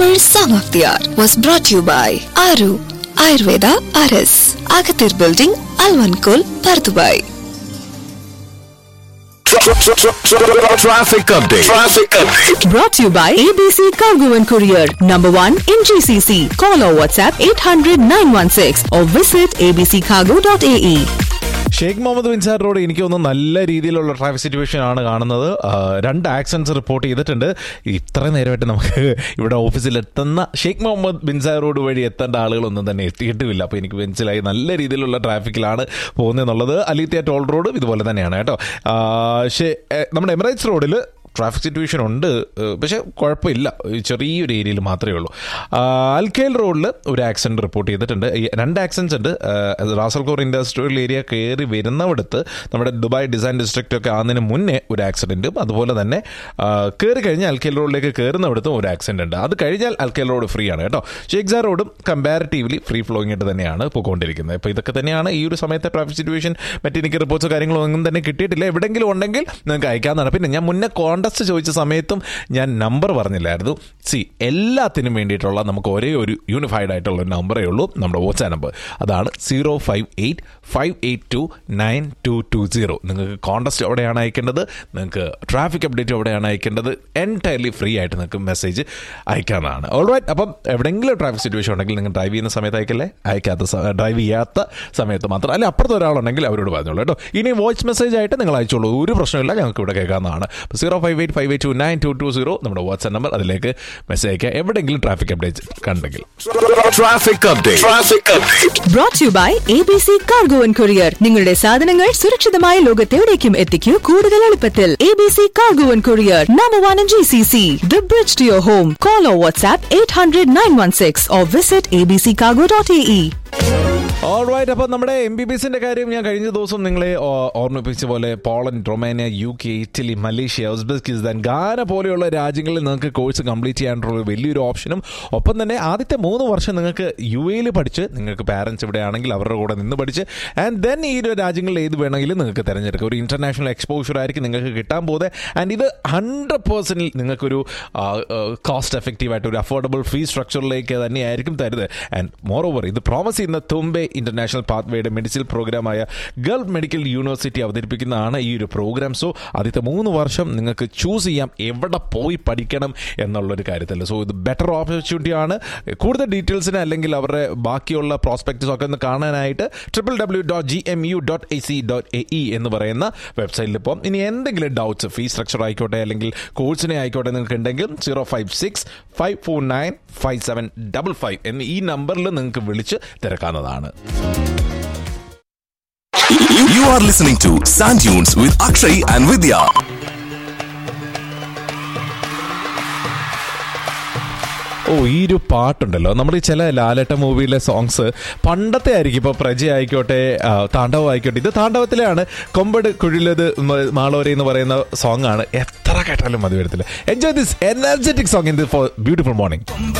Tamil Song of the Hour was brought to you by Aru Ayurveda RS, Agathir Building, Alvankul, Pardubai. Traffic update. Traffic update. Brought to you by ABC Cargo and Courier, number one in GCC. Call or WhatsApp 800 916 or visit abccargo.ae. Sheikh Mohammed ബിൻസാർ road എനിക്ക് തോന്നുന്നു നല്ല രീതിയിലുള്ള traffic situation ആണ് കാണുന്നത് ആ, രണ്ട് accidents report ചെയ്തിട്ടുണ്ട് ഇത്ര നേരമായിട്ട് നമുക്ക് ഇവിടെ ഓഫീസിൽ എത്തുന്ന ഷെയ്ഖ് മുഹമ്മദ് ബിൻസാർ റോഡ് വഴി എത്തേണ്ട ആളുകളൊന്നും തന്നെ എത്തിയിട്ടുമില്ല അപ്പോൾ എനിക്ക് മനസ്സിലായി നല്ല രീതിയിലുള്ള ട്രാഫിക്കിലാണ് പോകുന്നതെന്നുള്ളത് അലീത്തിയ ടോൾ റോഡും ഇതുപോലെ തന്നെയാണ് കേട്ടോ ആ, ഷെ- എ, നമ്മുടെ എമിറേറ്റ്സ് റോഡിൽ ട്രാഫിക് സിറ്റുവേഷൻ ഉണ്ട് ഏഹ് പക്ഷേ കുഴപ്പമില്ല ഈ ചെറിയൊരു ഏരിയയിൽ മാത്രമേ ഉള്ളൂ അൽക്കേൽ റോഡിൽ ഒരു ആക്സിഡന്റ് റിപ്പോർട്ട് ചെയ്തിട്ടുണ്ട് ഈ രണ്ട് ആക്സിഡൻസ് ഉണ്ട് ഏഹ് റാസൽകോർ ഇൻഡസ്ട്രിയൽ ഏരിയ കയറി വരുന്നവിടത്ത് നമ്മുടെ ദുബായ് ഡിസൈൻ ഡിസ്ട്രിക്റ്റ് ഒക്കെ ആകുന്നതിന് മുന്നേ ഒരു ആക്സിഡന്റും അതുപോലെ തന്നെ കയറി കഴിഞ്ഞാൽ അൽക്കേൽ റോഡിലേക്ക് കയറുന്നിടത്തും ഒരു ആക്സിഡന്റ് ഉണ്ട് അത് കഴിഞ്ഞാൽ അൽക്കേൽ റോഡ് ഫ്രീ ആണ് കേട്ടോ ഷേഖ്സാർ റോഡും കമ്പാരിറ്റീവ്ലി ഫ്രീ ഫ്ലോയിങ് ആയിട്ട് തന്നെയാണ് പോയിക്കൊണ്ടിരിക്കുന്നത് ഇപ്പോൾ ഇതൊക്കെ തന്നെയാണ് ഈ ഒരു സമയത്തെ ട്രാഫിക് സിറ്റുവേഷൻ മറ്റെനിക്ക് റിപ്പോർട്ട്സോ കാര്യങ്ങളോ ഒന്നും തന്നെ കിട്ടിയിട്ടില്ല എവിടെയെങ്കിലും ഉണ്ടെങ്കിൽ നിങ്ങൾക്ക് അയക്കാവുന്നതാണ് പിന്നെ ഞാൻ മുന്നേ കോണ്ടസ്റ്റ് ചോദിച്ച സമയത്തും ഞാൻ നമ്പർ പറഞ്ഞില്ലായിരുന്നു സി എല്ലാത്തിനും വേണ്ടിയിട്ടുള്ള നമുക്ക് ഒരേ ഒരു യൂണിഫൈഡ് ആയിട്ടുള്ള ഒരു നമ്പറേ ഉള്ളൂ നമ്മുടെ വാട്സാപ്പ് നമ്പർ അതാണ് zero five eight five eight two nine two two zero നിങ്ങൾക്ക് കോണ്ടസ്റ്റ് എവിടെയാണ് അയക്കേണ്ടത് നിങ്ങൾക്ക് ട്രാഫിക് അപ്ഡേറ്റ് എവിടെയാണ് അയക്കേണ്ടത് എൻറ്റയർലി ഫ്രീ ആയിട്ട് നിങ്ങൾക്ക് മെസ്സേജ് അയക്കാവുന്നതാണ് ഓൾറൈറ്റ് അപ്പം എവിടെയെങ്കിലും ട്രാഫിക് സിറ്റുവേഷൻ ഉണ്ടെങ്കിൽ നിങ്ങൾ ഡ്രൈവ് ചെയ്യുന്ന സമയത്ത് അയക്കല്ലേ അയക്കാത്ത ഡ്രൈവ് ചെയ്യാത്ത സമയത്ത് മാത്രം അല്ലെ അപ്പുറത്ത് ഒരാളുണ്ടെങ്കിൽ അവരോട് പറഞ്ഞോളൂ കേട്ടോ ഇനി വോയിസ് മെസ്സേജ് ആയിട്ട് നിങ്ങൾ അയച്ചോളൂ ഒരു പ്രശ്നമില്ല ഞങ്ങൾക്ക് ഇവിടെ കേൾക്കാവുന്നതാണ് zero five eight five eight two nine two two zero നമ്മുടെ വാട്സ്ആപ്പ് നമ്പർ അതിലേക്ക് മെസ്സേജ് അയക്കുക എവിടെയെങ്കിലും ട്രാഫിക് അപ്ഡേറ്റ് കണ്ടെങ്കിൽ Traffic update. Traffic update. Brought to you by ABC Cargo and Courier. നിങ്ങളുടെ സാധനങ്ങൾ സുരക്ഷിതമായ ലോകത്തെവിടേക്കും എത്തിക്കൂ കൂടുതൽ എളുപ്പത്തിൽ ABC Cargo and Courier, number one in GCC. The bridge to your home. Call or WhatsApp 800 916 or visit abccargo.ae. Alright അപ്പോൾ നമ്മുടെ M B B എസിന്റെ കാര്യം ഞാൻ കഴിഞ്ഞ ദിവസം നിങ്ങളെ ഓ- ഓർമ്മിപ്പിച്ച പോലെ Poland Romania U K Italy Malaysia Uzbekistan Ghana പോലെയുള്ള രാജ്യങ്ങളിൽ നിങ്ങൾക്ക് കോഴ്സ് കംപ്ലീറ്റ് ചെയ്യാനുള്ള ഒരു വലിയൊരു ഓപ്ഷനും ഒപ്പം തന്നെ ആദ്യത്തെ മൂന്ന് വർഷം നിങ്ങൾക്ക് യു എയിൽ പഠിച്ച് നിങ്ങൾക്ക് പാരൻസ് ഇവിടെ ആണെങ്കിൽ അവരുടെ കൂടെ നിന്ന് പഠിച്ച് ആൻഡ് ദെൻ ഈ ഒരു രാജ്യങ്ങളിൽ ഏത് വേണമെങ്കിലും നിങ്ങൾക്ക് തിരഞ്ഞെടുക്കാം ഒരു ഇന്റർനാഷണൽ എക്സ്പോഷർ ആയിരിക്കും നിങ്ങൾക്ക് കിട്ടാൻ പോകുന്നത് ആൻഡ് ഇത് ഹൺഡ്രഡ് പേഴ്സൻറ്റിൽ നിങ്ങൾക്കൊരു കോസ്റ്റ് എഫക്റ്റീവ് ആയിട്ട് ഒരു അഫോർഡബിൾ ഫീ സ്ട്രക്ചറിലേക്ക് തന്നെയായിരിക്കും തരുന്നത് ആൻഡ് മോർ ഓവർ ഇത് പ്രോമസ് ചെയ്യുന്ന തുമ്പെ ഇന്റർനാഷണൽ പാത്വേയുടെ മെഡിസിൻ പ്രോഗ്രാമായ ഗൾഫ് മെഡിക്കൽ യൂണിവേഴ്സിറ്റി അവതരിപ്പിക്കുന്നതാണ് ഈ ഒരു പ്രോഗ്രാം സോ ആദ്യത്തെ മൂന്ന് വർഷം നിങ്ങൾക്ക് ചൂസ് ചെയ്യാം എവിടെ പോയി പഠിക്കണം എന്നുള്ളൊരു കാര്യത്തിൽ സോ ഇത് ബെറ്റർ ഓപ്പർച്യൂണിറ്റി ആണ് കൂടുതൽ ഡീറ്റെയിൽസിന് അല്ലെങ്കിൽ അവരുടെ ബാക്കിയുള്ള പ്രോസ്പെക്ട്സ് ഒക്കെ ഒന്ന് കാണാനായിട്ട് triple W dot G M U dot A C dot A E എന്ന് പറയുന്ന വെബ്സൈറ്റിൽ ഇപ്പോൾ ഇനി എന്തെങ്കിലും ഡൗട്ട്സ് ഫീ സ്ട്രക്ചർ ആയിക്കോട്ടെ അല്ലെങ്കിൽ കോഴ്സിനെ ആയിക്കോട്ടെ നിങ്ങൾക്ക് ഉണ്ടെങ്കിൽ zero five six five four nine five seven double five എന്ന ഈ നമ്പറിൽ നിങ്ങൾക്ക് വിളിച്ച് തിരക്കാവുന്നതാണ് You, you are listening to Sand Dunes with Akshay and Vidya. ഓ ഈ ഒരു പാട്ടുണ്ടല്ലോ നമ്മൾ ഈ ചില ലാലേട്ട മൂവിയിലെ സോങ്സ് പണ്ടത്തെ ആയിരിക്കും ഇപ്പോൾ പ്രജ ആയിക്കോട്ടെ ആ, താണ്ഡവം ആയിക്കോട്ടെ ഇത് താണ്ഡവത്തിലാണ് കൊമ്പട് കുഴിലത് മ- മാളോരി എന്ന് പറയുന്ന സോങ് ആണ് എത്ര കേട്ടാലും മതി വരത്തില്ല enjoy this energetic song in the four beautiful morning